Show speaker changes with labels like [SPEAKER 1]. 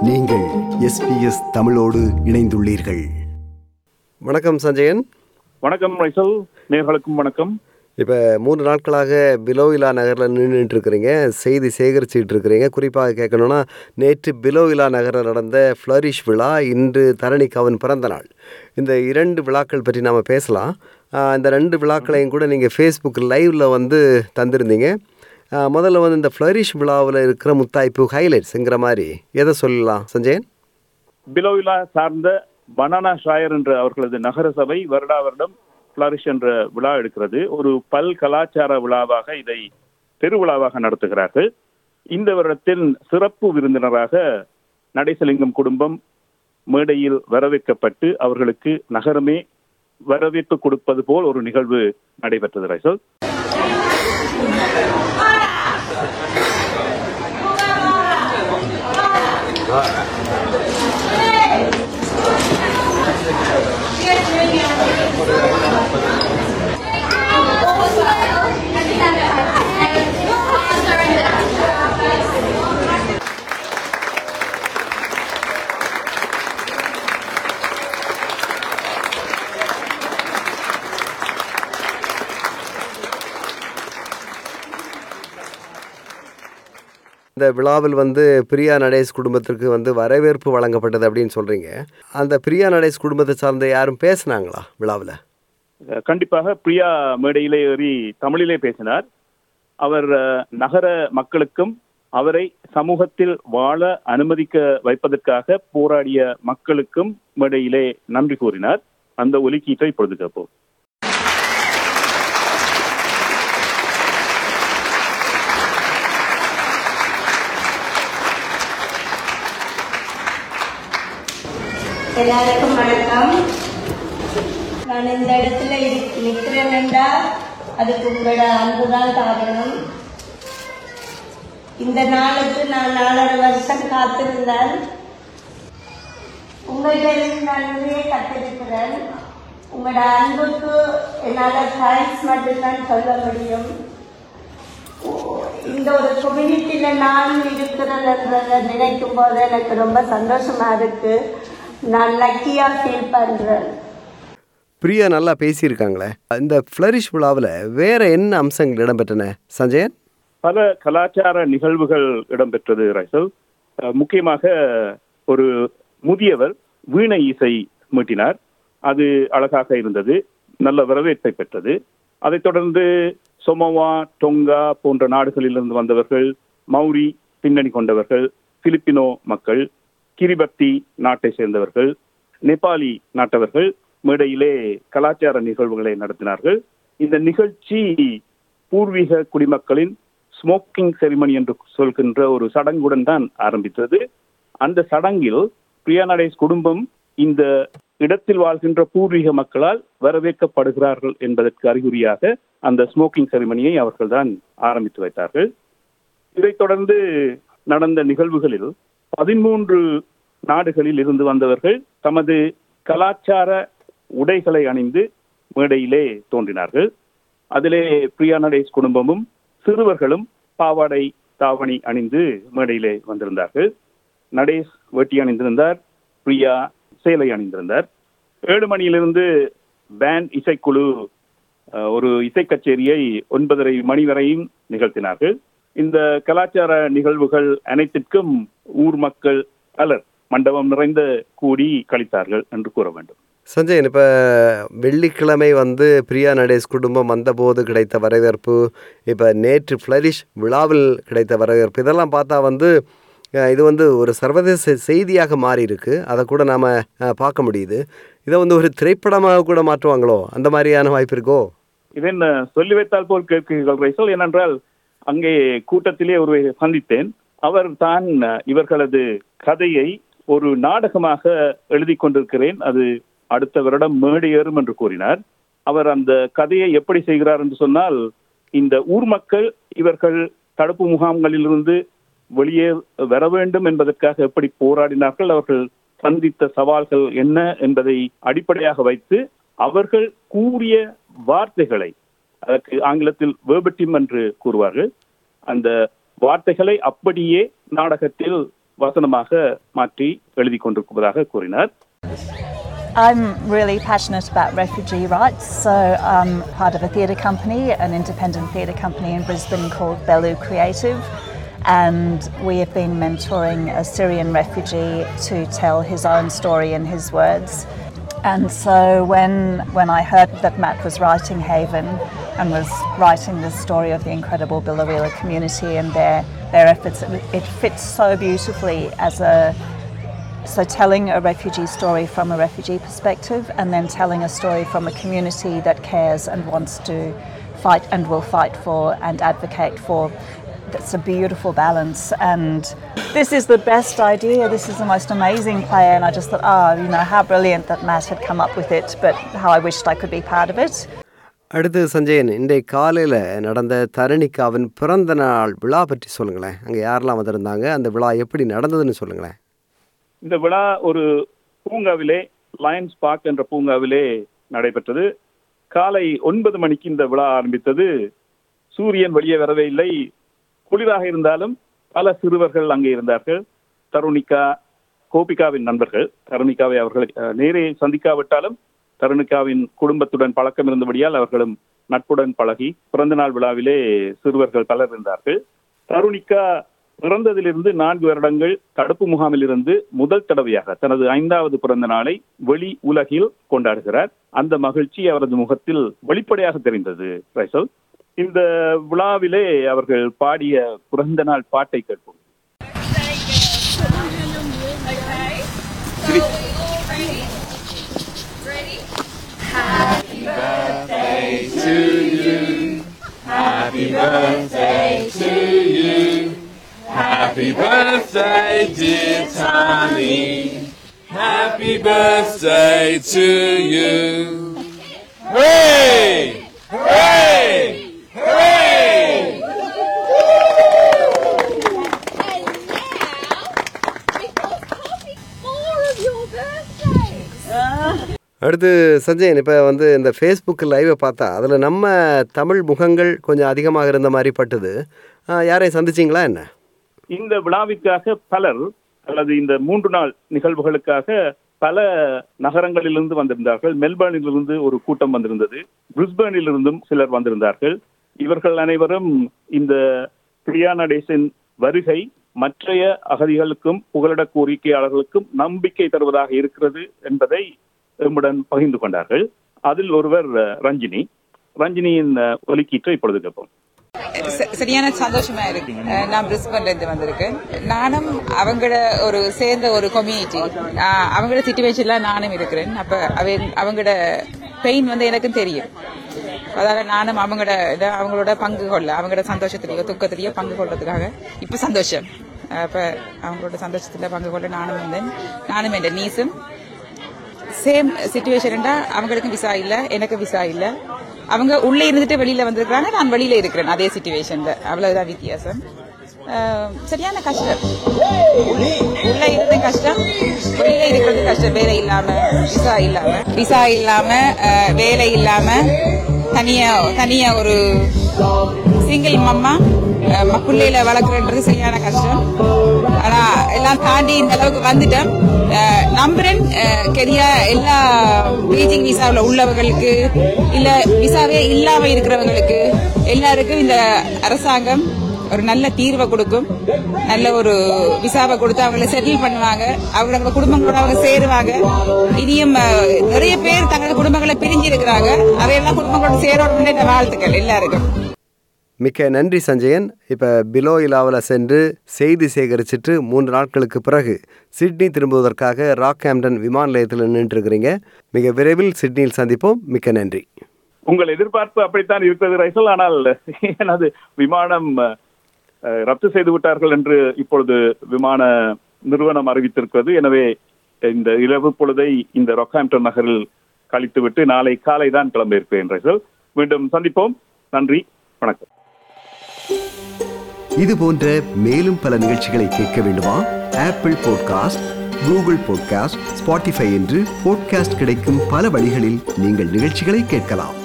[SPEAKER 1] நீங்கள் எஸ்பிஎஸ் தமிழோடு இணைந்துள்ளீர்கள்
[SPEAKER 2] வணக்கம் சஞ்சயன்
[SPEAKER 3] வணக்கம் ரைசல் நேர்களுக்கும் வணக்கம்
[SPEAKER 2] இப்போ மூன்று நாட்களாக பிலோவிலா நகரில் நின்றுட்டு இருக்கிறீங்க செய்தி சேகரிச்சுட்டு இருக்கிறீங்க குறிப்பாக கேட்கணுன்னா நேற்று பிலோவிலா நகரில் நடந்த ஃப்ளரிஷ் விழா இன்று தரணிக்காவின் பிறந்த நாள் இந்த இரண்டு விழாக்கள் பற்றி நாம் பேசலாம் ஆஹ் இந்த ரெண்டு விழாக்களையும் கூட நீங்கள் ஃபேஸ்புக் லைவில் வந்து தந்திருந்தீங்க ஆஹ் முதல்ல வந்து இந்த ஃப்ளரிஷ் விழாவில் இருக்கிற முத்தாய்ப்பு ஹைலைட்ஸுங்கிற மாதிரி எதை சொல்லலாம் சஞ்சயன்
[SPEAKER 3] பிலோவிலா சார்ந்த பனானா ஷாயர் என்ற அவர்களது நகர சபை வருடா வருடம் ஃபிளரிஷ் என்ற விழா எடுக்கிறது ஒரு பல் கலாச்சார விழாவாக இதை பெருவிழாவாக நடத்துகிறார்கள் இந்த வருடத்தில் சிறப்பு விருந்தினராக நடேசலிங்கம் குடும்பம் மேடையில் வரவேற்கப்பட்டு அவர்களுக்கு நகரமே வரவேற்பு கொடுப்பது போல் ஒரு நிகழ்வு நடைபெற்றது ரைசல்
[SPEAKER 2] இந்த விழாவில் வந்து பிரியா நடேஷ் குடும்பத்திற்கு வந்து வரவேற்பு வழங்கப்பட்டது அப்படின்னு சொல்கிறீங்க அந்த பிரியா நடேஷ் குடும்பத்தை சார்ந்த யாரும் பேசுனாங்களா விழாவில்
[SPEAKER 3] கண்டிப்பாக பிரியா மேடையிலே ஏறி தமிழிலே பேசினார் அவர் அஹ், நகர மக்களுக்கும் அவரை சமூகத்தில் வாழ அனுமதிக்க வைப்பதற்காக போராடிய மக்களுக்கும் மேடையிலே நன்றி கூறினார் அந்த ஒலிக்கீட்டை இப்பொழுது கேட்போம்
[SPEAKER 4] எல்லாருக்கும் வணக்கம் நான் இந்த இடத்துல இரு- நிக்கிறேன் என்றால் அதுக்கு உங்களோட அன்புதான் காரணம் இந்த நாளுக்கு நான் நாலரை வருஷம் காத்திருந்தேன் உங்களிடம் நான் நிறைய கத்திருக்கிறேன் உங்களோட அன்புக்கு என்னால் தேங்க்ஸ் மட்டும்தான் சொல்ல முடியும் இந்த ஒரு கம்யூனிட்டியில நான் இருக்கிறேன்றத நினைக்கும் போது எனக்கு ரொம்ப சந்தோஷமா இருக்கு நான் லக்கியா ஃபீல் பண்றேன்
[SPEAKER 2] பிரியா நல்லா பேசியிருக்காங்களே இந்த ஃப்ளரிஷ் விழாவில் வேற என்ன அம்சங்கள் இடம்பெற்றன சஞ்சயன்
[SPEAKER 3] பல கலாச்சார நிகழ்வுகள் இடம்பெற்றது ரைசல் அஹ், முக்கியமாக ஒரு முதியவர் வீணை இசை மீட்டினார் அது அழகாக இருந்தது நல்ல வரவேற்பை பெற்றது அதைத் தொடர்ந்து சொமோவா டொங்கா போன்ற நாடுகளிலிருந்து வந்தவர்கள் மௌரி பின்னணி கொண்டவர்கள் பிலிப்பினோ மக்கள் கிரிபத்தி நாட்டை சேர்ந்தவர்கள் நேபாளி நாட்டவர்கள் மேடையிலே கலாச்சார நிகழ்வுகளை நடத்தினார்கள் இந்த நிகழ்ச்சி பூர்வீக குடிமக்களின் ஸ்மோக்கிங் செரிமனி என்று சொல்கின்ற ஒரு சடங்குடன் தான் ஆரம்பித்தது அந்த சடங்கில் பிரியா நடேஷ் குடும்பம் இந்த இடத்தில் வாழ்கின்ற பூர்வீக மக்களால் வரவேற்கப்படுகிறார்கள் என்பதற்கு அறிகுறியாக அந்த ஸ்மோக்கிங் செரிமனியை அவர்கள்தான் ஆரம்பித்து வைத்தார்கள் இதைத் தொடர்ந்து நடந்த நிகழ்வுகளில் பதிமூன்று நாடுகளில் இருந்து வந்தவர்கள் தமது கலாச்சார உடைகளை அணிந்து மேடையிலே தோன்றினார்கள் அதிலே பிரியா நடேஷ் குடும்பமும் சிறுவர்களும் பாவாடை தாவணி அணிந்து மேடையிலே வந்திருந்தார்கள் நடேஷ் வேட்டி அணிந்திருந்தார் பிரியா சேலை அணிந்திருந்தார் ஏழு மணியிலிருந்து பேண்ட் இசைக்குழு அஹ், ஒரு இசை கச்சேரியை ஒன்பதரை மணி வரையும் நிகழ்த்தினார்கள் இந்த கலாச்சார நிகழ்வுகள் அனைத்திற்கும் ஊர் மக்கள் பலர் மண்டபம் நிறைந்த கூடி கழித்தார்கள் என்று கூற வேண்டும்
[SPEAKER 2] சஞ்சயன் இப்போ வெள்ளிக்கிழமை வந்து பிரியா நடேஷ் குடும்பம் வந்தபோது கிடைத்த வரவேற்பு இப்போ நேற்று ஃப்ளரிஷ் விழாவில் கிடைத்த வரவேற்பு இதெல்லாம் பார்த்தா வந்து அஹ், இது வந்து ஒரு சர்வதேச செய்தியாக மாறி இருக்கு அதை கூட நாம் பார்க்க முடியுது இதை வந்து ஒரு திரைப்படமாக கூட மாற்றுவாங்களோ அந்த மாதிரியான வாய்ப்பு இருக்கோ
[SPEAKER 3] இதன் சொல்லி வைத்தால் போல் கேட்கிறீர்கள் ரைசல் ஏனென்றால் அங்கே கூட்டத்திலே ஒருவரை சந்தித்தேன் அவர் தான் இவர்களது கதையை ஒரு நாடகமாக எழுதி கொண்டிருக்கிறேன் அது அடுத்த வருடம் மேடையேறும் என்று கூறினார் அவர் அந்த கதையை எப்படி செய்கிறார் என்று சொன்னால் இந்த ஊர் மக்கள் இவர்கள் தடுப்பு முகாம்களிலிருந்து வெளியே வர வேண்டும் என்பதற்காக எப்படி போராடினார்கள் அவர்கள் சந்தித்த சவால்கள் என்ன என்பதை அடிப்படையாக வைத்து அவர்கள் கூறிய வார்த்தைகளை அதற்கு ஆங்கிலத்தில் வேர்பட்டிம் என்று கூறுவார்கள் அந்த வார்த்தைகளை அப்படியே நாடகத்தில் வசனமாக மாற்றி எழுதி கொண்டிருப்பதாக கூறினார்
[SPEAKER 5] I'm really passionate about refugee rights, so I'm part of a theatre company, an independent theatre company in Brisbane called Bellu Creative, and we have been mentoring a Syrian refugee to tell his own story in his words. And so when when I heard that Matt was writing Haven and was writing the story of the incredible Billawheeler community and their their efforts, it, it fits so beautifully as a so, telling a refugee story from a refugee perspective, and then telling a story from a community that cares and wants to fight and will fight for and advocate for. That's a beautiful balance, and this is the best idea. This is the most amazing play, and I just thought, oh, you know, how brilliant that Matt had come up with it, but how I wished I could be part of it.
[SPEAKER 2] அடுத்து சஞ்சயன் இன்றைய காலையில் நடந்த தரணிக்காவின் பிறந்த நாள் விழா பற்றி சொல்லுங்களேன் அங்கே யாரெல்லாம் வந்திருந்தாங்க அந்த விழா எப்படி நடந்ததுன்னு சொல்லுங்களேன்
[SPEAKER 3] இந்த விழா ஒரு பூங்காவிலே லயன்ஸ் பார்க் என்ற பூங்காவிலே நடைபெற்றது காலை ஒன்பது மணிக்கு இந்த விழா ஆரம்பித்தது சூரியன் வெளியே வரவே இல்லை குளிராக இருந்தாலும் பல சிறுவர்கள் அங்கே இருந்தார்கள் தருணிகா கோபிகாவின் நண்பர்கள் தருணிகாவை அவர்கள் அஹ், நேரே சந்திக்காவிட்டாலும் தருணிகாவின் குடும்பத்துடன் பழக்கம் இருந்தபடியால் அவர்களும் நட்புடன் பழகி பிறந்தநாள் விழாவிலே சிறுவர்கள் பலர் இருந்தார்கள் தருணிகா பிறந்ததிலிருந்து நான்கு வருடங்கள் தடுப்பு முகாமில் இருந்து முதல் தடவையாக தனது ஐந்தாவது பிறந்த நாளை வெளி உலகில் கொண்டாடுகிறார் அந்த மகிழ்ச்சி அவரது முகத்தில் வெளிப்படையாக தெரிந்தது ரைசல் இந்த விழாவிலே அவர்கள் பாடிய பிறந்த நாள் பாட்டை கேட்போம்
[SPEAKER 6] Happy birthday, dear Tommy. Happy birthday to you. Hooray! Hooray! Hooray!
[SPEAKER 2] அடுத்து சஞ்சயன் இப்போ வந்து இந்த ஃபேஸ்புக் லைவை பார்த்தா அதில் நம்ம தமிழ் முகங்கள் கொஞ்சம் அதிகமாக இருந்த மாதிரி பட்டுது ஆ, யாரையும் சந்திச்சிங்களா என்ன
[SPEAKER 3] இந்த விழாவிற்காக பலர் அல்லது இந்த மூன்று நாள் நிகழ்வுகளுக்காக பல நகரங்களிலிருந்து வந்திருந்தார்கள் மெல்பர்னிலிருந்து ஒரு கூட்டம் வந்திருந்தது பிரிஸ்பேனிலிருந்தும் சிலர் வந்திருந்தார்கள் இவர்கள் அனைவரும் இந்த பிரியா நடேசன் வருகை மற்றைய அகதிகளுக்கும் புகலிட கோரிக்கையாளர்களுக்கும் நம்பிக்கை தருவதாக இருக்கிறது என்பதை எம்முடன் பகிர்ந்து கொண்டார்கள் அதில் ஒருவர் அஹ், ரஞ்சினி ரஞ்சினியின் அஹ், ஒலிக்கீற்றை இப்பொழுது கேட்போம்
[SPEAKER 7] ச- சரியான சந்தோஷமா இருக்கு அஹ் நான் பிரிஸ்பன்ல இருந்து வந்திருக்கேன் நானும் அவங்கள ஒரு சேர்ந்த ஒரு கம்யூனிட்டி அவங்களோட சிச்சுவேஷன்ல நானும் இருக்கிறேன் அப்ப அவ- அவங்களோட பெயின் வந்து எனக்கும் தெரியும் அதால நானும் அவங்களோட இத- அவங்களோட பங்கு கொள்ள அவங்களோட சந்தோஷத்திலேயோ துக்கத்திலேயோ பங்கு கொள்றதுக்காக இப்ப சந்தோஷம் அப்ப அவங்களோட சந்தோஷத்துல பங்கு கொள்ள நானும் வந்தேன் நானும் என் நீஸும் சேம் சுச்சுவேஷன்டா அவங்களுக்கும் விசா இல்ல எனக்கு விசா இல்ல அவங்க உள்ளே இருந்துட்டு வெளியில வந்திருக்காங்க நான் வெளியில இருக்கிறேன் அதே சுச்சுவேஷன்ல அவ்வளவுதான் வித்தியாசம் அஹ், சரியான கஷ்டம் உள்ள இருந்து கஷ்டம் வெளியில இருக்கிறது கஷ்டம் வேலை இல்லாம விசா இல்லாம விசா இல்லாம அஹ், வேலை இல்லாம தனியா தனியா ஒரு சிங்கிள் மம்மா அஹ், பிள்ளையில வளர்க்குறன்றது சரியான கஷ்டம் ஆனா எல்லாம் தாண்டி இந்த அளவுக்கு வந்துட்டோம் அஹ், நம்புறேன் அஹ், கெரியா எல்லா பீஜிங் விசாவில் உள்ளவர்களுக்கு இல்ல விசாவே இல்லாம இருக்கிறவங்களுக்கு எல்லாருக்கும் இந்த அரசாங்கம் ஒரு நல்ல தீர்வை கொடுக்கும் நல்ல ஒரு விசாவை கொடுத்து அவங்கள செட்டில் பண்ணுவாங்க அவங்க குடும்பங்களோட அவங்க சேருவாங்க இனியும் அஹ், நிறைய பேர் தங்களோட குடும்பங்களை பிரிஞ்சு இருக்கிறாங்க அவையெல்லாம் குடும்பங்களோட சேரோட வாழ்த்துக்கள் எல்லாருக்கும்
[SPEAKER 2] மிக்க நன்றி சஞ்சயன் இப்போ பிலோ இலாவில் சென்று செய்தி சேகரிச்சிட்டு மூன்று நாட்களுக்கு பிறகு சிட்னி திரும்புவதற்காக ராக் ஹாம்டன் விமான நிலையத்தில் நின்றுருக்கிறீங்க மிக விரைவில் சிட்னியில் சந்திப்போம் மிக்க நன்றி
[SPEAKER 3] உங்கள் எதிர்பார்ப்பு அப்படித்தான் இருக்கிறது ரைசல் ஆனால் எனது விமானம் அஹ், ரத்து செய்து விட்டார்கள் என்று இப்பொழுது விமான நிறுவனம் அறிவித்திருக்கிறது எனவே இந்த இரவு பொழுதை இந்த ரொக்காம்ப்டன் நகரில் கழித்துவிட்டு நாளை காலை தான் கிளம்ப இருக்கிறேன் ரைசல் மீண்டும் சந்திப்போம் நன்றி வணக்கம்
[SPEAKER 1] இது போன்ற மேலும் பல நிகழ்ச்சிகளை கேட்க வேண்டுமா Apple podcast Google podcast Spotify என்று பாட்காஸ்ட் கிடைக்கும் பல வழிகளில் நீங்கள் நிகழ்ச்சிகளை கேட்கலாம்